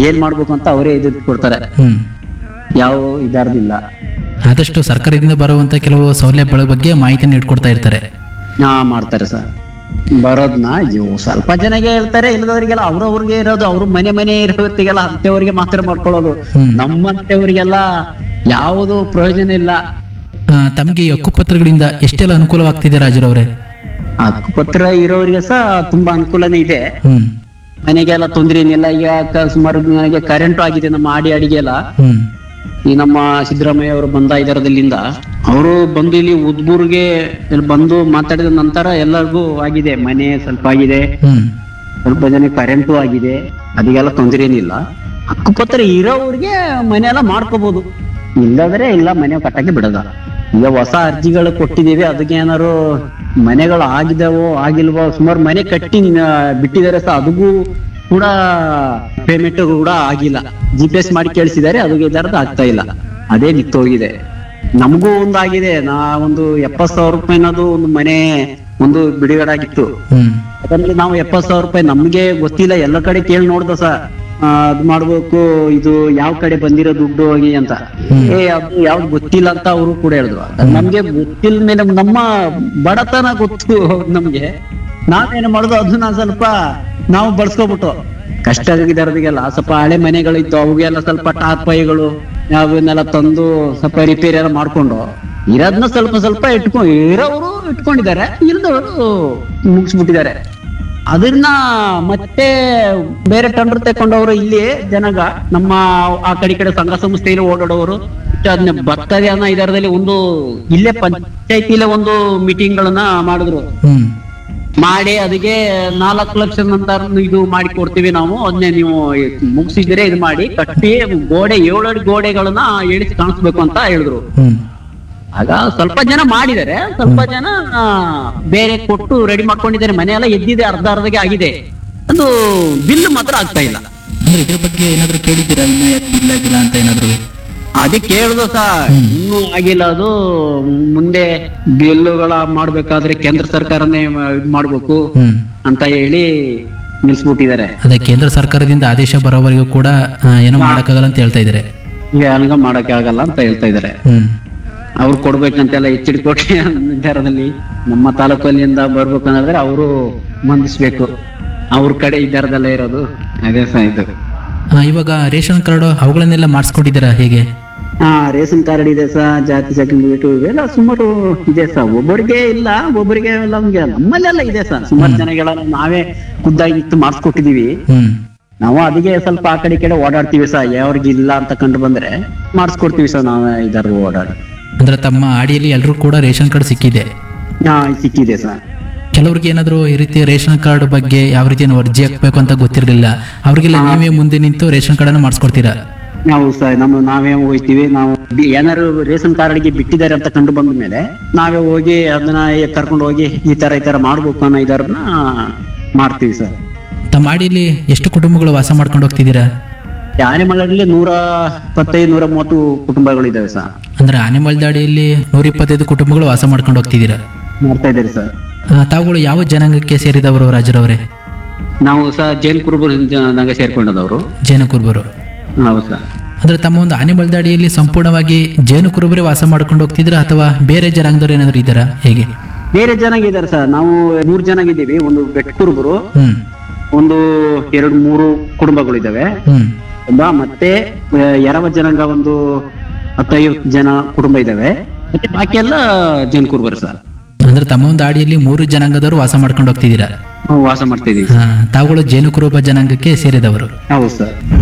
ಏನ್ ಮಾಡ್ಬೇಕು ಅಂತ ಅವರೇ ಇದು ಕೊಡ್ತಾರೆ ಹ್ಮ್ ಯಾವ ಇದಾರ್ದಿಲ್ಲ ಆದಷ್ಟು ಸರ್ಕಾರದಿಂದ ಬರುವಂತ ಕೆಲವು ಸೌಲಭ್ಯಗಳ ಬಗ್ಗೆ ಮಾಹಿತಿಯನ್ನು ಇಟ್ಕೊಡ್ತಾ ಇರ್ತಾರೆ ಹಾ ಮಾಡ್ತಾರೆ ಸರ್ ಬರೋದ್ನ ಇವು ಸ್ವಲ್ಪ ಜನಗೆ ಹೇಳ್ತಾರೆ ಇಲ್ಲದವರಿಗೆಲ್ಲ ಅವ್ರವ್ರಿಗೆ ಇರೋದು ಅವ್ರ ಮನೆ ಮನೆ ಇರೋತ್ತಿಗೆಲ್ಲ ಅಂತವ್ರಿಗೆ ಮಾತ್ರ ಮಾಡ್ಕೊಳ್ಳೋದು ಹ್ಮ್. ನಮ್ಮಂತವ್ರಿಗೆಲ್ಲ ಯಾವುದು ಪ್ರಯೋಜನ ಇಲ್ಲ ಆ, ತಮಗೆ ಈ ಹಕ್ಕುಪತ್ರಗಳಿಂದ ಎಷ್ಟೆಲ್ಲ ಅನುಕೂಲವಾಗ್ತಿದೆ ರಾಜರವರೇ ಹಕ್ಕುಪತ್ರ ಇರೋರಿಗೆ ಸಹ ತುಂಬಾ ಅನುಕೂಲನೇ ಇದೆ ಹ್ಮ್ ಮನೆಗೆಲ್ಲ ತೊಂದ್ರೆ ಏನಿಲ್ಲ ಈಗ ಕ- ಸುಮಾರು ನನಗೆ ಕರೆಂಟ್ ಆಗಿದೆ ನಮ್ಮ ಆಡಿ ಅಡಿಗೆ ಎಲ್ಲ ಹ್ಮ್ ಈ ನಮ್ಮ ಸಿದ್ದರಾಮಯ್ಯ ಅವರು ಬಂದ ಇದರದಲ್ಲಿಂದ ಅವರು ಬಂದು ಇಲ್ಲಿ ಉದ್ಬೂರ್ಗೆ ಇಲ್ಲಿ ಬಂದು ಮಾತಾಡಿದ ನಂತರ ಎಲ್ಲರಿಗೂ ಆಗಿದೆ ಮನೆ ಸ್ವಲ್ಪ ಆಗಿದೆ ಹ್ಮ್ ಸ್ವಲ್ಪ ಜನ ಕರೆಂಟು ಆಗಿದೆ ಅದಕ್ಕೆಲ್ಲ ತೊಂದರೆ ಏನಿಲ್ಲ ಹಕ್ಕುಪತ್ರ ಇರೋವ್ರಿಗೆ ಮನೆ ಎಲ್ಲ ಮಾಡ್ಕೋಬಹುದು ಇಲ್ಲದ್ರೆ ಇಲ್ಲ ಮನೆ ಕಟ್ಟಕ್ಕೆ ಬಿಡದ ಈಗ ಹೊಸ ಅರ್ಜಿಗಳು ಕೊಟ್ಟಿದ್ದೀವಿ ಅದಕ್ಕೆ ಏನಾರು ಮನೆಗಳು ಆಗಿದಾವೋ ಆಗಿಲ್ವೋ ಸುಮಾರು ಮನೆ ಕಟ್ಟಿ ಆ, ಬಿಟ್ಟಿದ್ದಾರೆ ಸಹ ಅದಕ್ಕೂ ಕೂಡ ಪೇಮೆಂಟ್ ಕೂಡ ಆಗಿಲ್ಲ ಜಿ ಪಿ ಎಸ್ ಮಾಡಿ ಕೇಳಿಸಿದ್ದಾರೆ ಅದಕ್ಕೆ ಇದರದ್ದು ಆಗ್ತಾ ಇಲ್ಲ ಅದೇ ನಿಂತೋಗಿದೆ ನಮಗೂ ಒಂದು ಆಗಿದೆ ನಾ ಒಂದು ಎಪ್ಪತ್ ಸಾವಿರ ರೂಪಾಯಿ ಅನ್ನೋದು ಒಂದು ಮನೆ ಒಂದು ಬಿಡುಗಡೆ ಆಗಿತ್ತು ಹ್ಮ್ ಅದರಲ್ಲಿ ನಾವು ಎಪ್ಪತ್ ಸಾವಿರ ರೂಪಾಯಿ ನಮ್ಗೆ ಗೊತ್ತಿಲ್ಲ ಎಲ್ಲ ಕಡೆ ಕೇಳಿ ನೋಡ್ದ ಸರ್ ಅದ್ ಮಾಡ್ಬೇಕು ಇದು ಯಾವ ಕಡೆ ಬಂದಿರೋ ದುಡ್ಡು ಹೋಗಿ ಅಂತ ಏ ಅದು ಯಾವ್ದು ಗೊತ್ತಿಲ್ಲ ಅಂತ ಅವರು ಕೂಡ ಹೇಳಿದ್ರು ಅದ್ ನಮ್ಗೆ ಗೊತ್ತಿಲ್ಲ ಮೇಲೆ ನಮ್ಮ ಬಡತನ ಗೊತ್ತು ನಮ್ಗೆ ನಾವೇನು ಮಾಡುದು ಅದನ್ನ ಸ್ವಲ್ಪ ನಾವು ಬಡ್ಸ್ಕೊಬಿಟ್ಟು ಕಷ್ಟ ಆಗಿದ್ದಾರದಿಗೆಲ್ಲ ಸ್ವಲ್ಪ ಹಳೆ ಮನೆಗಳಿತ್ತು ಅವುಗೆಲ್ಲ ಸ್ವಲ್ಪ ಟಾರ್ಪೈಗಳು ಅವನ್ನೆಲ್ಲ ತಂದು ಸ್ವಲ್ಪ ರಿಪೇರಿ ಎಲ್ಲ ಮಾಡ್ಕೊಂಡು ಇರೋದ್ನ ಸ್ವಲ್ಪ ಸ್ವಲ್ಪ ಇಟ್ಕೊಂಡು ಇರೋರು ಇಟ್ಕೊಂಡಿದ್ದಾರೆ ಇಲ್ದವರು ಮುಗಿಸ್ಬಿಟ್ಟಿದ್ದಾರೆ ಅದನ್ನ ಮತ್ತೆ ಬೇರೆ ಟಂಡರ್ ತಕೊಂಡವರು ಇಲ್ಲಿ ಜನಗ ನಮ್ಮ ಆ ಕಡೆ ಈ ಕಡೆ ಸಂಘ ಸಂಸ್ಥೆಯಲ್ಲಿ ಓಡಾಡೋರು ಮತ್ತೆ ಅದನ್ನ ಬರ್ತದೆ ಅನ್ನೋ ಇದರದಲ್ಲಿ ಒಂದು ಇಲ್ಲೇ ಪಂಚಾಯತಿಲೇ ಒಂದು ಮೀಟಿಂಗ್ ಗಳನ್ನ ಮಾಡಿದ್ರು ಹ್ಮ್ ಮಾಡಿ ಅದಕ್ಕೆ ನಾಲ್ಕು ಲಕ್ಷ ನಂತರ ಇದು ಮಾಡಿ ಕೊಡ್ತೀವಿ ನಾವು ಅದನ್ನೇ ನೀವು ಮುಗಿಸಿದ್ರೆ ಇದು ಮಾಡಿ ಕಟ್ಟಿ ಗೋಡೆ ಏಳು ಗೋಡೆಗಳನ್ನ ಇಳಿಸಿ ಕಾಣಿಸ್ಬೇಕು ಅಂತ ಹೇಳಿದ್ರು ಹ್ಮ್ ಆಗ ಸ್ವಲ್ಪ ಜನ ಮಾಡಿದ್ದಾರೆ ಸ್ವಲ್ಪ ಜನ ಆ, ಬೇರೆ ಕೊಟ್ಟು ರೆಡಿ ಮಾಡ್ಕೊಂಡಿದ್ದಾರೆ ಮನೆ ಎಲ್ಲ ಎದ್ದಿದೆ ಅರ್ಧ ಅರ್ಧಗೆ ಆಗಿದೆ ಅದು ಬಿಲ್ ಮಾತ್ರ ಆಗ್ತಾ ಇಲ್ಲ ಅಂದ್ರೆ ಇದ್ರ ಬಗ್ಗೆ ಏನಾದ್ರು ಕೇಳಿದ್ದೀರಾ ಇನ್ನೂ ಯಾಕೆ ಬಿಲ್ ಆಗಿಲ್ಲ ಅಂತ ಏನಾದ್ರು ಅದೇ ಕೇಳುದು ಸಹ ಇನ್ನೂ ಆಗಿಲ್ಲ ಅದು ಮುಂದೆ ಬಿಲ್ಲುಗಳ ಮಾಡ್ಬೇಕಾದ್ರೆ ಕೇಂದ್ರ ಸರ್ಕಾರನೇ ಇದ್ ಮಾಡ್ಬೇಕು ಹ್ಮ್ ಅಂತ ಹೇಳಿ ನಿಲ್ಸ್ಬಿಟ್ಟಿದ್ದಾರೆ ಅದೇ ಕೇಂದ್ರ ಸರ್ಕಾರದಿಂದ ಆದೇಶ ಬರೋವರೆಗೂ ಕೂಡ ಆ, ಏನೋ ಮಾಡಕ್ಕಾಗಲ್ಲ ಅಂತ ಹೇಳ್ತಾ ಇದ್ದಾರೆ ಈಗ ಹಂಗ ಮಾಡಕ್ಕೆ ಆಗಲ್ಲ ಅಂತ ಹೇಳ್ತಾ ಇದ್ದಾರೆ ಹ್ಮ್ ಅವ್ರು ಕೊಡ್ಬೇಕಂತೆಲ್ಲ ಎಚ್ಚಿಡಿ ಕೋಟೆ ನಿರ್ಧಾರದಲ್ಲಿ ನಮ್ಮ ತಾಲೂಕಲ್ಲಿಂದ ಬರ್ಬೇಕಂದ್ರೆ ಅವರು ಮಂದಿಸ್ಬೇಕು ಅವ್ರ ಕಡೆ ಇದ್ದಾರದಲ್ಲ ಇರೋದು ಅದೇ ಸಹ ಇದು ಆ, ಇವಾಗ ರೇಷನ್ ಕಾರ್ಡು ಅವುಗಳನ್ನೆಲ್ಲ ಮಾಡಿಸ್ಕೊಂಡಿದ್ದೀರಾ ಹೇಗೆ ಹಾ ರೇಷನ್ ಕಾರ್ಡ್ ಇದೆ ಸಹ ಜಾತಿ ಸರ್ಟಿಫಿಕೇಟ್ ಇವೆಲ್ಲ ಸುಮಾರು ಇದೆ ಸಹ ಒಬ್ಬರಿಗೆ ಇಲ್ಲ ಒಬ್ಬರಿಗೆ ಎಲ್ಲ ಹಂಗೆ ನಮ್ಮಲ್ಲೆಲ್ಲ ಇದೆ ಸಹ ಸುಮಾರು ಜನಗಳ ನಾವೇ ಖುದ್ದಾಗಿ ಇತ್ತು ಮಾಡಿಸ್ಕೊಟ್ಟಿದೀವಿ ಹ್ಮ್ ನಾವು ಅದಕ್ಕೆ ಸ್ವಲ್ಪ ಆ ಕಡೆ ಈ ಕಡೆ ಓಡಾಡ್ತೀವಿ ಸಹ ಯಾವ್ರಿಗೆ ಇಲ್ಲ ಅಂತ ಕಂಡು ಬಂದ್ರೆ ಮಾಡಿಸ್ಕೊಡ್ತೀವಿ ಸಹ ನಾವೇ ಇದಾರು ಓಡಾಡಿ ಅಂದ್ರೆ ತಮ್ಮ ಆಡಿಯಲ್ಲಿ ಎಲ್ಲರೂ ಕೂಡ ರೇಷನ್ ಕಾರ್ಡ್ ಸಿಕ್ಕಿದೆ ಹಾ ಸಿಕ್ಕಿದೆ ಸರ್ ಕೆಲವ್ರಿಗೆ ಏನಾದ್ರು ಈ ರೀತಿ ರೇಷನ್ ಕಾರ್ಡ್ ಬಗ್ಗೆ ಯಾವ ರೀತಿ ನಾವು ಅರ್ಜಿ ಹಾಕ್ಬೇಕು ಅಂತ ಗೊತ್ತಿರಲಿಲ್ಲ ಅವ್ರಿಗೆಲ್ಲ ನೀವೇ ಮುಂದೆ ನಿಂತು ರೇಷನ್ ಕಾರ್ಡ್ ಅನ್ನು ಮಾಡಿಸ್ಕೊಡ್ತೀರಾ ನಾವು ಸಹ ನಮ್ಮ ನಾವೇ ಹೋಗ್ತೀವಿ ನಾವು ಬಿ- ಏನಾದ್ರು ರೇಷನ್ ಕಾರ್ಡ್ಗೆ ಬಿಟ್ಟಿದ್ದಾರೆ ಅಂತ ಕಂಡು ಬಂದ ಮೇಲೆ ನಾವೇ ಹೋಗಿ ಅದನ್ನ ಕರ್ಕೊಂಡು ಹೋಗಿ ಈ ತರ ಈ ತರ ಮಾಡ್ಬೇಕು ಅನ್ನೋ ಇದನ್ನ ಮಾಡ್ತೀವಿ ಸರ್ ತಮ್ಮ ಆಡಿಯಲ್ಲಿ ಎಷ್ಟು ಕುಟುಂಬಗಳು ವಾಸ ಮಾಡ್ಕೊಂಡು ಹೋಗ್ತಿದ್ದೀರಾ ಆನೆಮಳಲ್ಲಿ ನೂರ ಇಪ್ಪತ್ತೈದು ನೂರ ಮೂವತ್ತು ಕುಟುಂಬಗಳಿದಾವೆ ಸರ್ ಅಂದ್ರೆ ಆನೆಮಲ್ ದಾಡಿಯಲ್ಲಿ ನೂರ ಇಪ್ಪತ್ತೈದು ಕುಟುಂಬಗಳು ವಾಸ ಮಾಡ್ಕೊಂಡು ಹೋಗ್ತಿದ್ದೀರಾ ಮಾಡ್ತಾ ಇದ್ದೀರಿ ಸರ್ ಆ, ತಾವುಗಳು ಯಾವ ಜನಾಂಗಕ್ಕೆ ಸೇರಿದವರು ರಾಜರವರೇ ನಾವು ಸಹ ಜೈನ್ ಕುರುಬರು ಜನಾಂಗ ಸೇರ್ಕೊಂಡದವರು ಜೇನು ಕುರುಬರು ಹೌದು ಸರ್ ಅಂದ್ರೆ ತಮ್ಮ ಒಂದು ಆನೆಮಲ್ ದಾಡಿಯಲ್ಲಿ ಸಂಪೂರ್ಣವಾಗಿ ಜೇನು ಕುರುಬರೇ ವಾಸ ಮಾಡ್ಕೊಂಡು ಹೋಗ್ತಿದ್ದೀರಾ ಅಥವಾ ಬೇರೆ ಜನಾಂಗದವ್ರು ಏನಾದ್ರು ಇದ್ದಾರಾ ಹೇಗೆ ಬೇರೆ ಜನಾಂಗ ಇದ್ದಾರೆ ಸರ್ ನಾವು ಮೂರ್ ಜನ ಇದ್ದೀವಿ ಒಂದು ಬೆಟ್ ಕುರುಬರು ಹ್ಮ್ ಒಂದು ಎರಡು ಮೂರು ಕುಟುಂಬಗಳಿದಾವೆ ಹ್ಮ್ ಕುಟುಂಬ ಮತ್ತೆ ಆ, ಎರವ ಜನಾಂಗ ಒಂದು ಹತ್ತೈವತ್ತು ಜನ ಕುಟುಂಬ ಇದಾವೆ ಮತ್ತೆ ಬಾಕಿ ಎಲ್ಲ ಜೈನ್ ಕುರುಬರು ಸರ್ ಅಂದ್ರೆ ತಮ್ಮ ಒಂದು ಆಡಿಯಲ್ಲಿ ಮೂರು ಜನಾಂಗದವರು ವಾಸ ಮಾಡ್ಕೊಂಡು ಹೋಗ್ತಿದ್ದೀರಾ ನಾವು ವಾಸ ಮಾಡ್ತಾ ಇದೀವಿ ಆ, ತಾವುಗಳು ಜೇನು ಕುರುಬ ಜನಾಂಗಕ್ಕೆ ಸೇರಿದವರು ಹೌದು ಸರ್